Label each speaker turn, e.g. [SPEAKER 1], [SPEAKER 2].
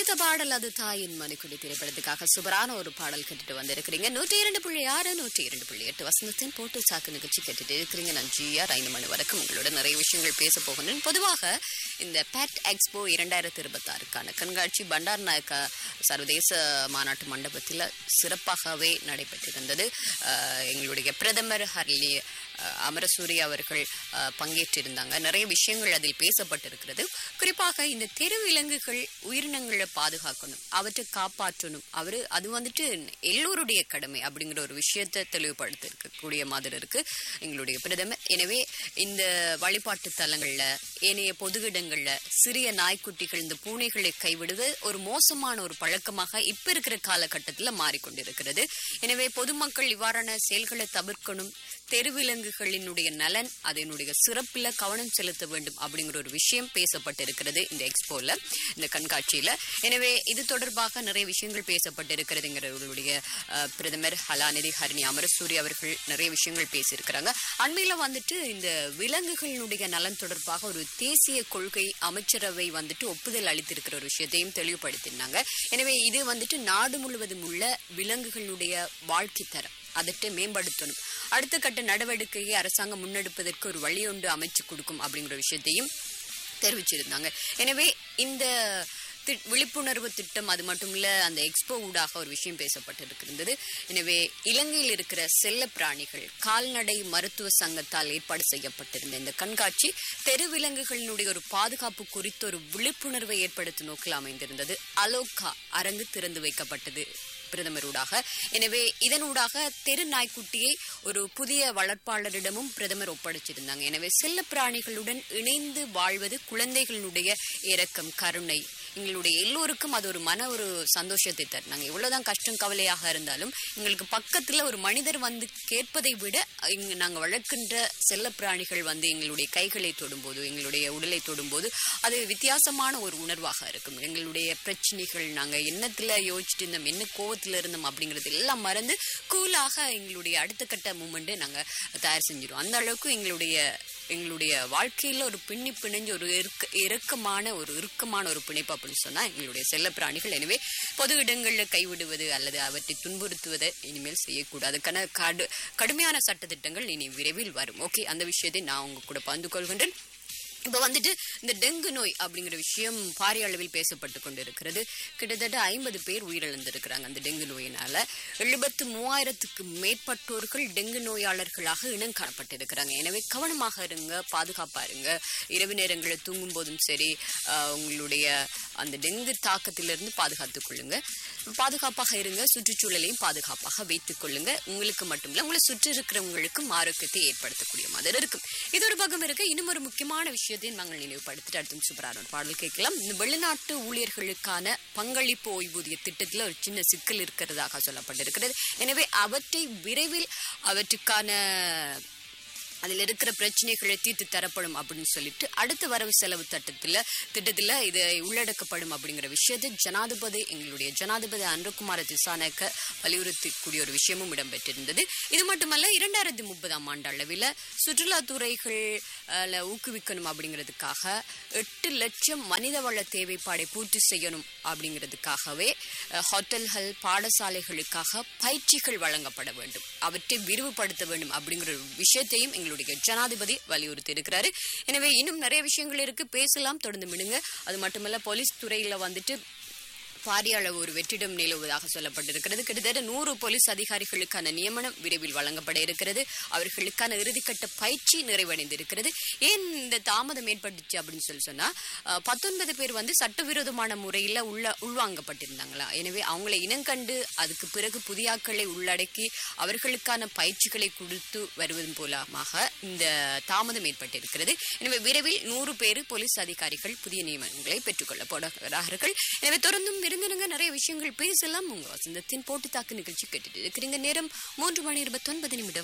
[SPEAKER 1] ஒலித்த பாடல் அது தாயின் மணிக்குடி திரைப்படத்துக்காக சூப்பரான ஒரு பாடல் கேட்டுட்டு வந்திருக்கிறீங்க நூற்றி இரண்டு புள்ளி ஆறு நூற்றி இரண்டு புள்ளி எட்டு வசந்தத்தின் போட்டு சாக்கு நிகழ்ச்சி கேட்டுட்டு இருக்கிறீங்க நான் ஜிஆர் ஐந்து மணி வரைக்கும் உங்களோட நிறைய விஷயங்கள் பேச போகிறேன் பொதுவாக இந்த பேட் எக்ஸ்போ இரண்டாயிரத்தி இருபத்தாறுக்கான கண்காட்சி பண்டார் நாயக்கா சர்வதேச மாநாட்டு மண்டபத்தில் சிறப்பாகவே நடைபெற்றிருந்தது அஹ், எங்களுடைய பிரதமர் ஹர்லி அஹ், அமரசூரி அவர்கள் அஹ், பங்கேற்றிருந்தாங்க நிறைய விஷயங்கள் அதில் பேசப்பட்டிருக்கிறது குறிப்பாக இந்த தெருவிலங்குகள் உயிரினங்களை பாதுகாக்கணும் அவற்றை காப்பாற்றணும் அவரு அது வந்துட்டு எல்லோருடைய கடமை அப்படிங்கிற ஒரு விஷயத்தை தெளிவுபடுத்த இருக்கக்கூடிய மாதிரி இருக்கு எங்களுடைய பிரதமர் எனவே இந்த வழிபாட்டு தலங்கள்ல ஏனைய பொது இடங்கள்ல சிறிய நாய்க்குட்டிகள் இந்த பூனைகளை கைவிடுவது ஒரு மோசமான ஒரு பழக்கமாக இப்ப இருக்கிற காலகட்டத்துல மாறிக்கொண்டிருக்கிறது எனவே பொதுமக்கள் இவ்வாறான செயல்களை தவிர்க்கணும் தெருவிலங்குகளினுடைய நலன் அதனுடைய சிறப்புல கவனம் செலுத்த வேண்டும் அப்படிங்கிற ஒரு விஷயம் பேசப்பட்டிருக்கிறது இந்த எக்ஸ்போல இந்த கண்காட்சியில எனவே இது தொடர்பாக நிறைய விஷயங்கள் பேசப்பட்டிருக்கிறதுங்கிறவர்களுடைய அஹ், பிரதமர் ஹலாநிதி ஹரிணி அமரசூரி அவர்கள் நிறைய விஷயங்கள் பேசியிருக்கிறாங்க அண்மையில வந்துட்டு இந்த விலங்குகளினுடைய நலன் தொடர்பாக ஒரு தேசிய கொள்கை அமைச்சரவை வந்துட்டு ஒப்புதல் அளித்திருக்கிற ஒரு விஷயத்தையும் தெளிவுபடுத்தினாங்க எனவே இது வந்துட்டு நாடு முழுவதும் உள்ள விலங்குகளுடைய வாழ்க்கை தரம் அதற்கு மேம்படுத்தணும் அடுத்த கட்ட நடவடிக்கையை அரசாங்கம் முன்னெடுப்பதற்கு ஒரு வழியொன்று அமைச்சு கொடுக்கும் அப்படிங்கிற விஷயத்தையும் தெரிவிச்சிருந்தாங்க எனவே இந்த தி- விழிப்புணர்வு திட்டம் அது மட்டும் இல்ல அந்த எக்ஸ்போ ஊடாக ஒரு விஷயம் பேசப்பட்டிருக்கிறது எனவே இலங்கையில் இருக்கிற செல்ல பிராணிகள் கால்நடை மருத்துவ சங்கத்தால் ஏற்பாடு செய்யப்பட்டிருந்த இந்த கண்காட்சி தெருவிலங்குகளினுடைய ஒரு பாதுகாப்பு குறித்த ஒரு விழிப்புணர்வை ஏற்படுத்தும் நோக்கில் அமைந்திருந்தது அலோகா அரங்கு திறந்து வைக்கப்பட்டது பிரதமரூடாக எனவே இதனூடாக தெரு நாய்க்குட்டியை ஒரு புதிய வளர்ப்பாளரிடமும் பிரதமர் ஒப்படைச்சிருந்தாங்க எனவே செல்ல பிராணிகளுடன் இணைந்து வாழ்வது குழந்தைகளுடைய இரக்கம் கருணை எங்களுடைய எல்லோருக்கும் அது ஒரு மன ஒரு சந்தோஷத்தை தரும் நாங்கள் எவ்வளவுதான் கஷ்டம் கவலையாக இருந்தாலும் எங்களுக்கு பக்கத்துல ஒரு மனிதர் வந்து கேட்பதை விட இங்க நாங்கள் வளர்க்கின்ற செல்ல பிராணிகள் வந்து எங்களுடைய கைகளை தொடும்போது எங்களுடைய உடலை தொடும்போது அது வித்தியாசமான ஒரு உணர்வாக இருக்கும் எங்களுடைய பிரச்சனைகள் நாங்க என்னத்துல யோசிச்சுட்டு இருந்தோம் என்ன கோவத்துல இருந்தோம் அப்படிங்கிறது எல்லாம் மறந்து கூலாக எங்களுடைய அடுத்த கட்ட மூமெண்ட் நாங்க தயார் செஞ்சிடும் அந்த அளவுக்கு எங்களுடைய எங்களுடைய வாழ்க்கையில ஒரு பின்னி பிணைஞ்ச ஒரு இறுக்க இறுக்கமான ஒரு இறுக்கமான ஒரு பிணைப்பு அப்படின்னு சொன்னா எங்களுடைய செல்ல பிராணிகள் எனவே பொது இடங்கள்ல கைவிடுவது அல்லது அவற்றை துன்புறுத்துவதை இனிமேல் செய்யக்கூடாது கன கடு கடுமையான சட்டத்திட்டங்கள் இனி விரைவில் வரும் ஓகே அந்த விஷயத்தை நான் உங்க கூட பகிர்ந்து கொள்கின்றேன் இப்போ வந்துட்டு இந்த டெங்கு நோய் அப்படிங்கிற விஷயம் பாரிய அளவில் பேசப்பட்டு கொண்டிருக்கிறது கிட்டத்தட்ட ஐம்பது பேர் உயிரிழந்திருக்கிறாங்க அந்த டெங்கு நோயினால எழுபத்து மூவாயிரத்துக்கு மேற்பட்டோர்கள் டெங்கு நோயாளர்களாக இனம் காணப்பட்டிருக்கிறாங்க எனவே கவனமாக இருங்க பாதுகாப்பா இருங்க இரவு நேரங்களில் தூங்கும் போதும் சரி ஆஹ், உங்களுடைய அந்த டெங்கு தாக்கத்திலிருந்து பாதுகாத்துக் கொள்ளுங்க பாதுகாப்பாக இருங்க சுற்றுச்சூழலையும் பாதுகாப்பாக வைத்துக் கொள்ளுங்க உங்களுக்கு மட்டுமில்ல உங்களை சுற்றி இருக்கிறவங்களுக்கும் ஆரோக்கியத்தை ஏற்படுத்தக்கூடிய மாதிரி இருக்கும் இது ஒரு பக்கம் இருக்க இன்னும் ஒரு முக்கியமான விஷயத்தையும் நாங்கள் நினைவுபடுத்திட்டு அடுத்தும் சூப்பரான ஒரு பாடல் கேட்கலாம் இந்த வெளிநாட்டு ஊழியர்களுக்கான பங்களிப்பு ஓய்வூதிய திட்டத்தில் ஒரு சின்ன சிக்கல் இருக்கிறதாக சொல்லப்பட்டிருக்கிறது எனவே அவற்றை விரைவில் அவற்றுக்கான அதில் இருக்கிற பிரச்சனைகளை தீர்த்து தரப்படும் அப்படின்னு சொல்லிட்டு அடுத்த வரவு செலவு திட்டத்தில் திட்டத்தில் இது உள்ளடக்கப்படும் அப்படிங்கிற விஷயத்தை ஜனாதிபதி எங்களுடைய ஜனாதிபதி அன்புகுமார திசானக்க வலியுறுத்தக்கூடிய ஒரு விஷயமும் இடம்பெற்றிருந்தது இது மட்டுமல்ல இரண்டாயிரத்தி முப்பதாம் ஆண்டு அளவில் சுற்றுலாத்துறைகள் அஹ், ஊக்குவிக்கணும் அப்படிங்கிறதுக்காக எட்டு லட்சம் மனிதவள தேவைப்பாடை பூர்த்தி செய்யணும் அப்படிங்கிறதுக்காகவே அஹ், ஹோட்டல்கள் பாடசாலைகளுக்காக பயிற்சிகள் வழங்கப்பட வேண்டும் அவற்றை விரிவுபடுத்த வேண்டும் அப்படிங்கிற ஒரு விஷயத்தையும் எங்களுடைய ஜனாதிபதி வலியுறுத்தி இருக்கிறாரு எனவே இன்னும் நிறைய விஷயங்கள் இருக்கு பேசலாம் தொடர்ந்து விடுங்க அது மட்டுமல்ல போலீஸ் துறையில வந்துட்டு பாரிய அளவு ஒரு வெற்றிடம் நிலவுவதாக சொல்லப்பட்டிருக்கிறது கிட்டத்தட்ட நூறு போலீஸ் அதிகாரிகளுக்கான நியமனம் விரைவில் வழங்கப்பட இருக்கிறது அவர்களுக்கான இறுதிக்கட்ட பயிற்சி நிறைவடைந்திருக்கிறது ஏன் இந்த தாமதம் ஏற்பட்டுச்சு அப்படின்னு சொல்லி சொன்னா அஹ், பத்தொன்பது பேர் வந்து சட்டவிரோதமான முறையில் உள்ள உள்வாங்கப்பட்டிருந்தாங்களா எனவே அவங்களை இனங்கண்டு அதுக்கு பிறகு புதியாக்களை உள்ளடக்கி அவர்களுக்கான பயிற்சிகளை கொடுத்து வருவதன் மூலமாக இந்த தாமதம் ஏற்பட்டிருக்கிறது எனவே விரைவில் நூறு பேர் போலீஸ் அதிகாரிகள் புதிய நியமனங்களை பெற்றுக்கொள்ள போகிறார்கள் எனவே தொடர்ந்தும் இருந்திருங்க நிறைய விஷயங்கள் பேசலாம் உங்க வசந்தத்தின் போட்டு தாக்கு நிகழ்ச்சி கேட்டுட்டு இருக்கிறீங்க நேரம் மூன்று மணி இருபத்தொன்பது நிமிடம்